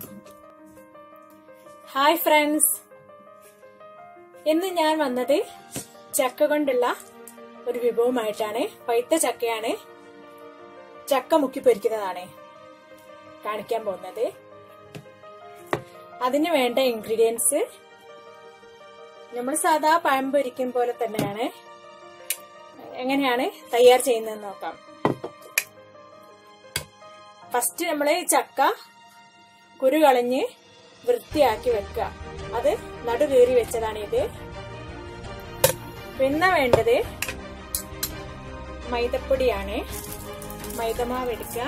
hi friends ഇന്ന് ഞാൻ വന്നത് ചക്ക കൊണ്ടുള്ള ഒരു വിഭവമായിട്ടാണ് പഴുത്ത ചക്കയാണ് ചക്ക മുക്കി പൊരിക്കുന്നതാണ് കാണിക്കാൻ പോകുന്നത് അതിന് വേണ്ട ഇൻഗ്രീഡിയൻസ് നമ്മൾ സാധാ പഴം പൊരിക്കും പോലെ തന്നെയാണ് എങ്ങനെയാണ് തയ്യാർ ചെയ്യുന്നതെന്ന് നോക്കാം ഫസ്റ്റ് നമ്മൾ ചക്ക കുരു കളഞ്ഞ് വൃത്തിയാക്കി വെക്കുക അത് നടു കീറി വെച്ചതാണ് ഇത് പിന്നെ വേണ്ടത് മൈദപ്പൊടിയാണ് മൈദമാവ് എടുക്കുക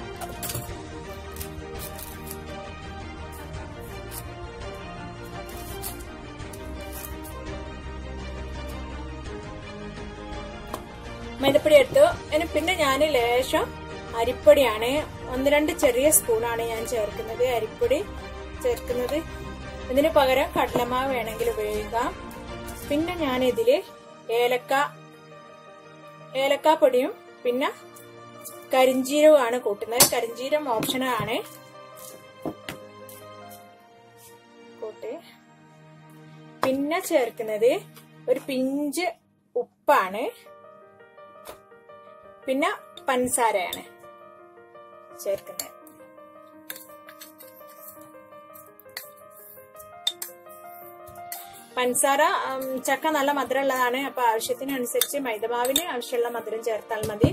മൈദപ്പൊടി എടുത്തു അതിന് പിന്നെ ഞാൻ ലേശം അരിപ്പൊടിയാണ് ഒന്ന് രണ്ട് ചെറിയ സ്പൂണാണ് ഞാൻ ചേർക്കുന്നത് അരിപ്പൊടി ചേർക്കുന്നത് ഇതിന് പകരം കടലമാവ് വേണമെങ്കിൽ ഉപയോഗിക്കാം പിന്നെ ഞാൻ ഇതില് ഏലക്ക ഏലക്ക പൊടിയും പിന്നെ കരിഞ്ചീരവുമാണ് കൂട്ടുന്നത് കരിഞ്ചീരം ഓപ്ഷനാണ് കൂട്ട് പിന്നെ ചേർക്കുന്നത് ഒരു പിഞ്ച് ഉപ്പാണ് പിന്നെ പഞ്ചസാരയാണ് ചേർക്കുന്നത് പഞ്ചസാര ചക്ക നല്ല മധുരമുള്ളതാണ് അപ്പൊ ആവശ്യത്തിനനുസരിച്ച് മൈദമാവിന് ആവശ്യമുള്ള മധുരം ചേർത്താൽ മതി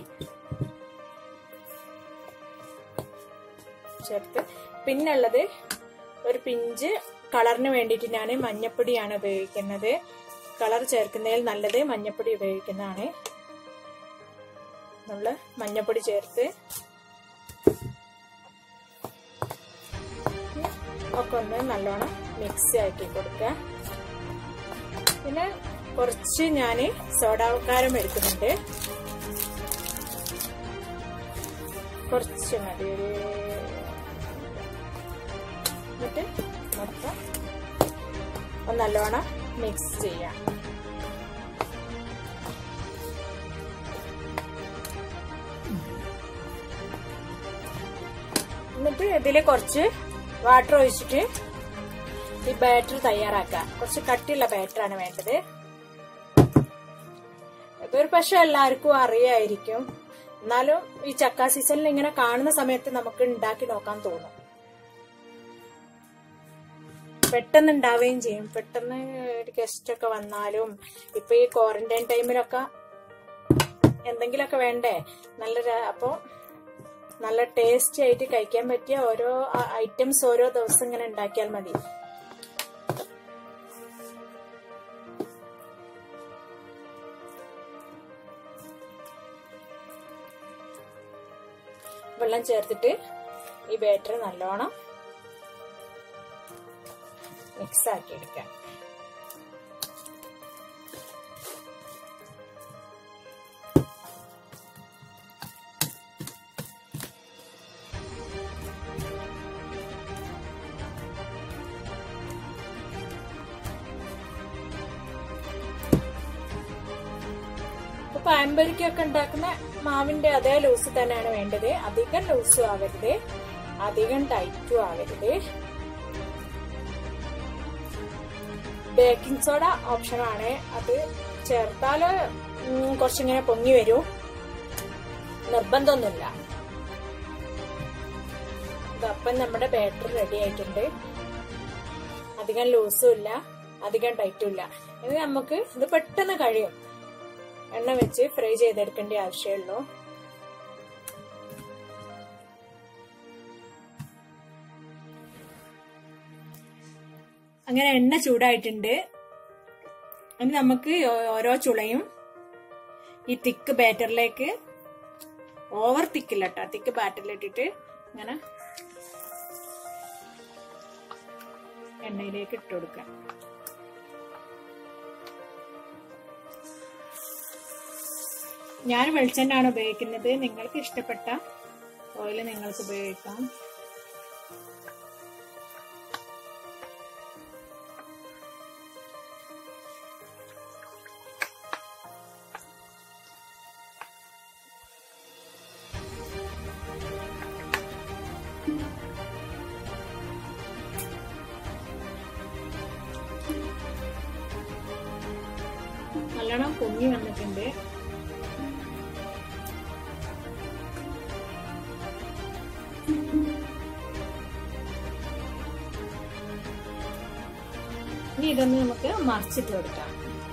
ചേർത്ത് പിന്നുള്ളത് ഒരു പിഞ്ച് കളറിന് വേണ്ടിയിട്ട് ഞാൻ മഞ്ഞപ്പൊടിയാണ് ഉപയോഗിക്കുന്നത് കളർ ചേർക്കുന്നതിൽ നല്ലത് മഞ്ഞപ്പൊടി ഉപയോഗിക്കുന്നതാണ് നമ്മൾ മഞ്ഞപ്പൊടി ചേർത്ത് ഒക്കെ ഒന്ന് നല്ലോണം മിക്സ് ആക്കി കൊടുക്കുക പിന്നെ കുറച്ച് ഞാൻ സോഡാക്കാരം എടുക്കുന്നുണ്ട് കുറച്ച് മതി ഒരു എന്നിട്ട് മൊത്തം ഒന്ന് നല്ലോണം മിക്സ് ചെയ്യാം എന്നിട്ട് ഇതിൽ കുറച്ച് വാട്ടർ ഒഴിച്ചിട്ട് ഈ ബാറ്റർ തയ്യാറാക്കാം കുറച്ച് കട്ടിയുള്ള ബാറ്ററാണ് വേണ്ടത് ഇതൊരു പക്ഷെ എല്ലാവർക്കും അറിയായിരിക്കും എന്നാലും ഈ ചക്ക സീസണിൽ ഇങ്ങനെ കാണുന്ന സമയത്ത് നമുക്ക് ഉണ്ടാക്കി നോക്കാൻ തോന്നും പെട്ടെന്ന് ഉണ്ടാവുകയും ചെയ്യും പെട്ടെന്ന് ഒരു ഗസ്റ്റ് ഒക്കെ വന്നാലും ഇപ്പൊ ഈ ക്വാറന്റൈൻ ടൈമിലൊക്കെ എന്തെങ്കിലുമൊക്കെ വേണ്ടേ നല്ല അപ്പോ നല്ല ടേസ്റ്റി ആയിട്ട് കഴിക്കാൻ പറ്റിയ ഓരോ ഐറ്റംസ് ഓരോ ദിവസം ഇങ്ങനെ ഉണ്ടാക്കിയാൽ മതി വെള്ളം ചേർത്തിട്ട് ഈ ബാറ്റർ നല്ലോണം മിക്സ് ആക്കി എടുക്കാം പാമ്പരിക്കൊക്കെ ഉണ്ടാക്കുന്ന മാവിന്റെ അതേ ലൂസ് തന്നെയാണ് വേണ്ടത് അധികം ലൂസും ആവരുത് അധികം ടൈറ്റും ആവരുത് ബേക്കിംഗ് സോഡ ഓപ്ഷനാണ് അത് ചേർത്താല് കുറച്ചിങ്ങനെ പൊങ്ങി വരും നിർബന്ധമൊന്നുമില്ല അപ്പം നമ്മുടെ ബാറ്റർ റെഡി ആയിട്ടുണ്ട് അധികം ലൂസും ഇല്ല അധികം ടൈറ്റും ഇല്ല ഇനി നമുക്ക് ഇത് പെട്ടെന്ന് കഴിയും എണ്ണ വെച്ച് ഫ്രൈ ചെയ്തെടുക്കേണ്ട ആവശ്യമുള്ളൂ അങ്ങനെ എണ്ണ ചൂടായിട്ടുണ്ട് ഇനി നമുക്ക് ഓരോ ചുളയും ഈ തിക്ക് ബാറ്ററിലേക്ക് ഓവർ തിക്കില്ല കേട്ടോ തിക്ക് ബാറ്ററിലിട്ടിട്ട് ഇങ്ങനെ എണ്ണയിലേക്ക് ഇട്ട് കൊടുക്കാം ഞാൻ വെളിച്ചെണ്ണാണ് ഉപയോഗിക്കുന്നത് നിങ്ങൾക്ക് ഇഷ്ടപ്പെട്ട ഓയിൽ നിങ്ങൾക്ക് ഉപയോഗിക്കാം പൊങ്ങി വന്നിട്ടുണ്ട് ഇനി ഇതൊന്ന് നമുക്ക് മറിച്ചിട്ട് കൊടുക്കാം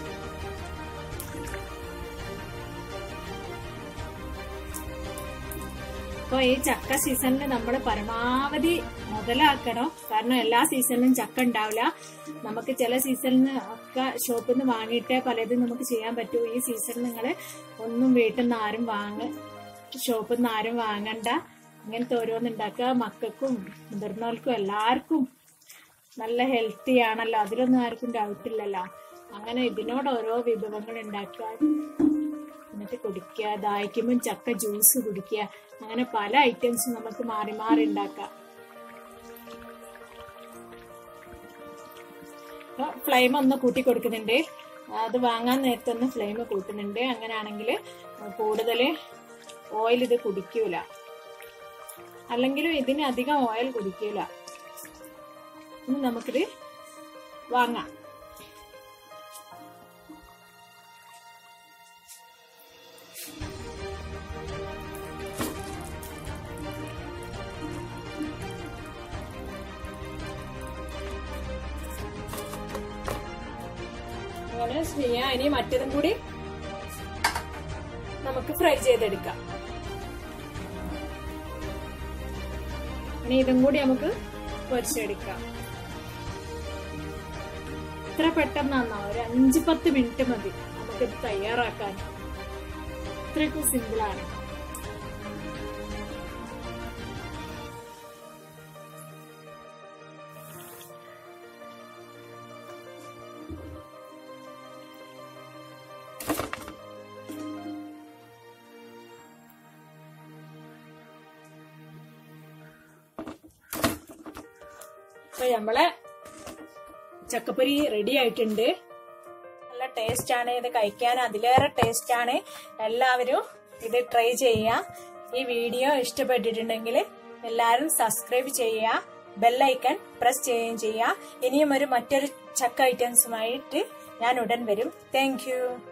അപ്പൊ ഈ ചക്ക സീസണിൽ നമ്മൾ പരമാവധി മുതലാക്കണം കാരണം എല്ലാ സീസണിലും ചക്ക ഉണ്ടാവില്ല നമുക്ക് ചില സീസണിൽ ഒക്കെ ഷോപ്പിൽ നിന്ന് വാങ്ങിയിട്ടേ പലതും നമുക്ക് ചെയ്യാൻ പറ്റൂ ഈ സീസണിൽ നിങ്ങൾ ഒന്നും വീട്ടിൽ നിന്ന് ആരും വാങ്ങ ഷോപ്പിൽ നിന്ന് ആരും വാങ്ങണ്ട ഇങ്ങനത്തെ ഓരോന്ന് ഉണ്ടാക്കുക മക്കൾക്കും മുതിർന്നവർക്കും എല്ലാവർക്കും നല്ല ഹെൽത്തി ആണല്ലോ അതിലൊന്നും ആർക്കും ഡൗട്ട് ഇല്ലല്ലോ അങ്ങനെ ഇതിനോട് ഓരോ വിഭവങ്ങൾ ഉണ്ടാക്കുക എന്നിട്ട് കുടിക്കുക ദാഹിക്കുമ്പോൾ ചക്ക ജ്യൂസ് കുടിക്കുക അങ്ങനെ പല ഐറ്റംസും നമുക്ക് മാറി മാറി ഉണ്ടാക്കാം ഫ്ലെയിം ഒന്ന് കൂട്ടി കൊടുക്കുന്നുണ്ട് അത് വാങ്ങാൻ നേരത്തെ ഒന്ന് ഫ്ലെയിം കൂട്ടുന്നുണ്ട് അങ്ങനെയാണെങ്കിൽ കൂടുതൽ ഓയിൽ ഇത് കുടിക്കൂല അല്ലെങ്കിലും ഇതിന് അധികം ഓയിൽ കുടിക്കൂല ഇനി നമുക്കിത് വാങ്ങാം അങ്ങനെ ചെയ്യാം ഇനി മറ്റതും കൂടി നമുക്ക് ഫ്രൈ ചെയ്തെടുക്കാം ഇനി ഇതും കൂടി നമുക്ക് പൊരിച്ചെടുക്കാം ഇത്ര പെട്ടെന്നാന്നോ ഒരു അഞ്ച് പത്ത് മിനിറ്റ് മതി നമുക്കിത് തയ്യാറാക്കാൻ ഇത്രയൊക്കെ സിമ്പിളാണ് അപ്പൊ നമ്മളെ ചക്കപ്പൊരി റെഡി ആയിട്ടുണ്ട് നല്ല ടേസ്റ്റ് ആണ് ഇത് കഴിക്കാൻ അതിലേറെ ടേസ്റ്റ് ആണ് എല്ലാവരും ഇത് ട്രൈ ചെയ്യുക ഈ വീഡിയോ ഇഷ്ടപ്പെട്ടിട്ടുണ്ടെങ്കിൽ എല്ലാവരും സബ്സ്ക്രൈബ് ചെയ്യുക ബെല്ലൈക്കൺ പ്രസ് ചെയ്യുകയും ചെയ്യുക ഇനിയും ഒരു മറ്റൊരു ചക്ക ഐറ്റംസുമായിട്ട് ഞാൻ ഉടൻ വരും താങ്ക്